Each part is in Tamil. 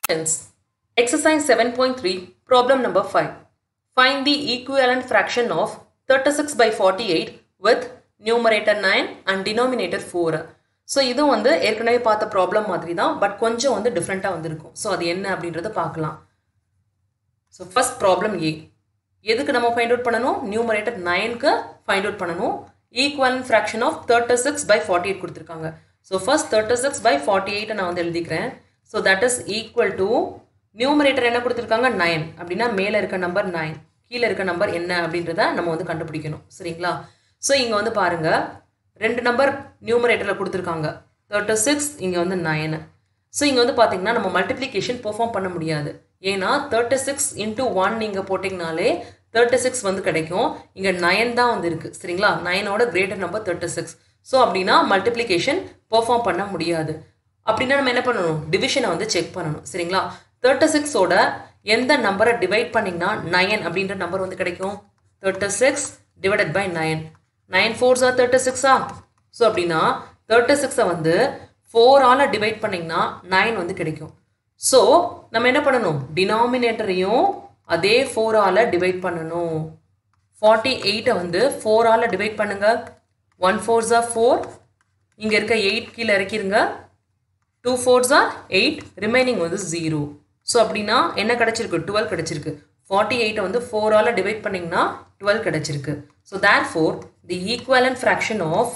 Hence, exercise 7.3, problem number 5. Find the equivalent fraction of 36 by 48 with numerator 9 and denominator 4. So இதுவும் வந்து ஏற்கனவே பார்த்த ப்ராப்ளம் மாதிரி தான் பட் கொஞ்சம் வந்து டிஃப்ரெண்ட்டாக வந்திருக்கும் ஸோ அது என்ன அப்படின்றத பார்க்கலாம் ஸோ ஃபர்ஸ்ட் ப்ராப்ளம் ஏ எதுக்கு நம்ம ஃபைண்ட் அவுட் பண்ணணும் நியூமரேட்டர் நைனுக்கு ஃபைண்ட் அவுட் பண்ணணும் equal fraction of thirty six by forty eight கொடுத்துருக்காங்க so first thirty six by forty எயிட்டை நான் வந்து எழுதிக்கிறேன் so that is equal to numerator என்ன கொடுத்துருக்காங்க நைன் அப்படின்னா மேலே இருக்க நம்பர் நைன் கீழே இருக்க நம்பர் என்ன அப்படின்றத நம்ம வந்து கண்டுபிடிக்கணும் சரிங்களா ஸோ இங்கே வந்து பாருங்கள் ரெண்டு நம்பர் நியூமரேட்டரில் கொடுத்துருக்காங்க தேர்ட்டி சிக்ஸ் இங்கே வந்து நைனு ஸோ இங்கே வந்து பார்த்தீங்கன்னா நம்ம மல்டிப்ளிகேஷன் பெர்ஃபார்ம் பண்ண முடியாது ஏன்னா தேர்ட்டி சிக்ஸ் இன்ட்டு ஒன் நீங்கள் போட்டிங்கனாலே தேர்ட்டி சிக்ஸ் வந்து கிடைக்கும் இங்கே நைன் தான் வந்து இருக்குது சரிங்களா நைனோட greater number thirty six so அப்படின்னா மல்டிப்ளிகேஷன் பெர்ஃபார்ம் பண்ண முடியாது அப்படின்னா நம்ம என்ன பண்ணணும் டிவிஷனை வந்து செக் பண்ணணும் சரிங்களா தேர்ட்டி சிக்ஸோட எந்த நம்பரை டிவைட் பண்ணிங்கன்னா நயன் அப்படின்ற நம்பர் வந்து கிடைக்கும் thirty six divided by nine nine ஃபோர்ஸா தேர்ட்டி சிக்ஸா ஸோ அப்படின்னா தேர்ட்டி சிக்ஸை வந்து ஃபோரால் டிவைட் பண்ணிங்கன்னா நைன் வந்து கிடைக்கும் ஸோ நம்ம என்ன பண்ணணும் டினாமினேட்டரையும் அதே ஃபோரால் டிவைட் பண்ணணும் ஃபார்ட்டி எயிட்டை வந்து ஃபோரால் டிவைட் பண்ணுங்க ஒன் ஃபோர்ஸா ஃபோர் இங்கே இருக்க எயிட் கீழே இறக்கிருங்க டூ ஃபோர்ஸா எயிட் ரிமைனிங் வந்து ஜீரோ ஸோ அப்படின்னா என்ன கிடச்சிருக்கு டுவெல் கிடச்சிருக்கு ஃபார்ட்டி எயிட்டை வந்து ஃபோரால் டிவைட் பண்ணிங்கன்னா டுவெல் கிடச்சிருக்கு so therefore the equivalent fraction of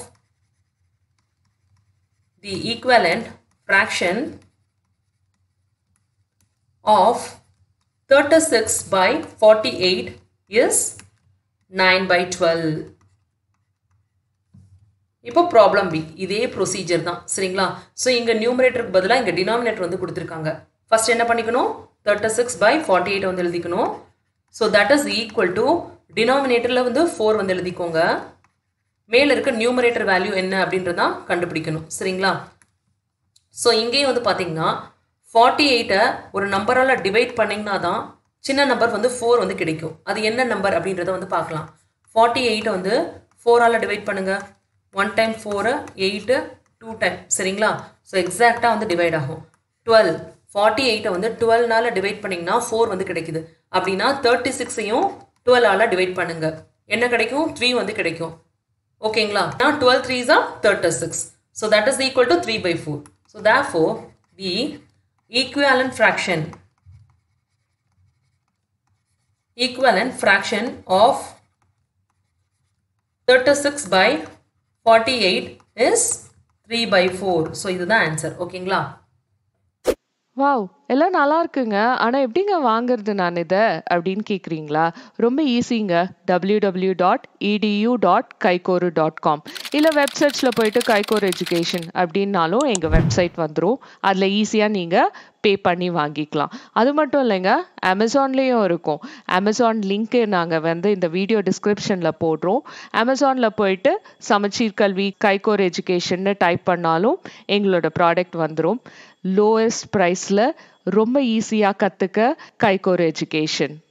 the equivalent fraction of thirty six by forty eight is nine by twelve இப்போ ப்ராப்ளம் பி இதே ப்ரொசீஜர் தான் சரிங்களா ஸோ இங்கே நியூமரேட்டருக்கு பதிலாக இங்கே டினாமினேட்டர் வந்து கொடுத்துருக்காங்க ஃபர்ஸ்ட் என்ன பண்ணிக்கணும் thirty six by forty eight வந்து எழுதிக்கணும் so that is equal to டினாமினேட்டரில் வந்து ஃபோர் வந்து எழுதிக்கோங்க மேலே இருக்க நியூமரேட்டர் வேல்யூ என்ன அப்படின்றதான் கண்டுபிடிக்கணும் சரிங்களா ஸோ இங்கேயும் வந்து பார்த்தீங்கன்னா ஃபார்ட்டி எயிட்டை ஒரு நம்பரால் டிவைட் பண்ணிங்கன்னா தான் சின்ன நம்பர் வந்து ஃபோர் வந்து கிடைக்கும் அது என்ன நம்பர் அப்படின்றத வந்து பார்க்கலாம் ஃபார்ட்டி எயிட்டை வந்து ஃபோரால் டிவைட் பண்ணுங்கள் one time four eight two time சரிங்களா ஸோ எக்ஸாக்டாக வந்து டிவைட் ஆகும் டுவெல் ஃபார்ட்டி எயிட்டை வந்து டுவெல்னால டிவைட் பண்ணிங்கன்னா ஃபோர் வந்து கிடைக்குது அப்படின்னா தேர்ட்டி சிக்ஸையும் டுவெல்லால் டிவைட் பண்ணுங்க என்ன கிடைக்கும் த்ரீ வந்து கிடைக்கும் ஓகேங்களா நான் twelve threes are thirty six so that is equal to three by four so therefore the equivalent fraction equivalent fraction of thirty six by forty eight is three by four so இதுதான் ஆன்சர் ஓகேங்களா வாவ் எல்லாம் நல்லா இருக்குங்க ஆனால் எப்படிங்க வாங்குறது நான் இதை அப்படின்னு கேட்குறீங்களா ரொம்ப ஈஸிங்க W W dot edu dot கைகோரு டாட் காம் இல்லை வெப்சைட்ஸில் போயிட்டு கைகோர் எஜுகேஷன் அப்படின்னாலும் எங்கள் வெப்சைட் வந்துடும் அதில் ஈஸியாக நீங்கள் பே பண்ணி வாங்கிக்கலாம் அது மட்டும் இல்லைங்க அமேசான்லேயும் இருக்கும் அமேசான் லிங்க்கு நாங்கள் வந்து இந்த வீடியோ டிஸ்கிரிப்ஷனில் போடுறோம் அமேசானில் போயிட்டு சமச்சீர் கல்வி கைகோர் எஜுகேஷன்னு டைப் பண்ணாலும் எங்களோட ப்ராடக்ட் வந்துடும் லோவஸ்ட் ப்ரைஸில் ரொம்ப ஈஸியாக கற்றுக்க கைகோர் எஜுகேஷன்